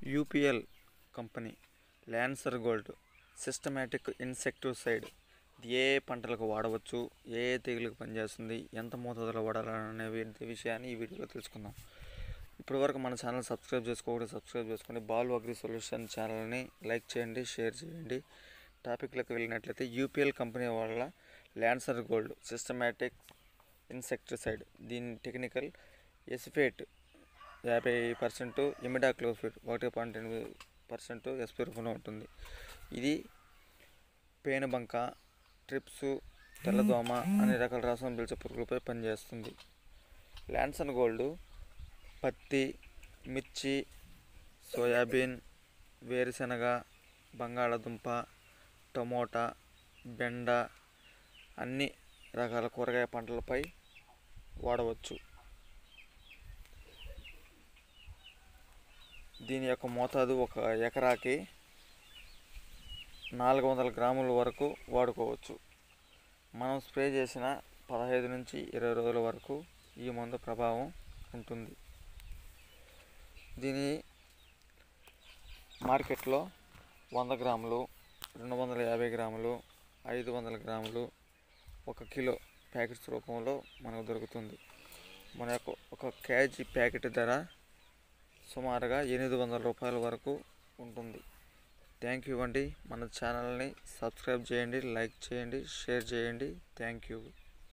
UPL company Lancer Gold systemic insecticide ఇది ఏ ఏ పంటలకు వాడవచ్చు ఏ ఏ తెగులకు పనిచేస్తుంది ఎంత మోతాదులో వాడాలనే వి- విషయాన్ని ఈ వీడియోలో తెలుసుకుందాం ఇప్పటివరకు మన ఛానల్ సబ్స్క్రైబ్ చేసుకోకుండా సబ్స్క్రైబ్ చేసుకోండి బాల్ అగ్రి సొల్యూషన్ ఛానల్ని లైక్ చేయండి షేర్ చేయండి టాపిక్లకు వెళ్ళినట్లయితే యూపీఎల్ కంపెనీ వాళ్ళ ల్యాన్సర్ గోల్డ్ సిస్టమేటిక్ ఇన్సెక్టిసైడ్ దీని టెక్నికల్ ఎసిఫేట్ యాభై పర్సెంట్ ఇమిడాక్లోఫిడ్ ఒకటి పాయింట్ ఎనిమిది పర్సెంట్ ఎస్పీరూపంలో ఉంటుంది ఇది పేనుబంక ట్రిప్స్ తెల్లదోమ అనే రకాల రసం పీల్చే పురుగులపై పనిచేస్తుంది ల్యాన్సన్ గోల్డ్ పత్తి మిర్చి సోయాబీన్ వేరుశనగ బంగాళాదుంప టమోటా బెండ అన్ని రకాల కూరగాయ పంటలపై వాడవచ్చు దీని యొక్క మోతాదు ఒక ఎకరాకి నాలుగు వందల గ్రాముల వరకు వాడుకోవచ్చు మనం స్ప్రే చేసిన పదహైదు నుంచి ఇరవై రోజుల వరకు ఈ మందు ప్రభావం ఉంటుంది దీని మార్కెట్లో వంద గ్రాములు రెండు వందల యాభై గ్రాములు ఐదు వందల గ్రాములు ఒక కిలో ప్యాకెట్స్ రూపంలో మనకు దొరుకుతుంది మన యొక్క ఒక కేజీ ప్యాకెట్ ధర సుమారుగా ఎనిమిది వందల రూపాయల వరకు ఉంటుంది థ్యాంక్ యూ అండి మన ఛానల్ని సబ్స్క్రైబ్ చేయండి లైక్ చేయండి షేర్ చేయండి థ్యాంక్ యూ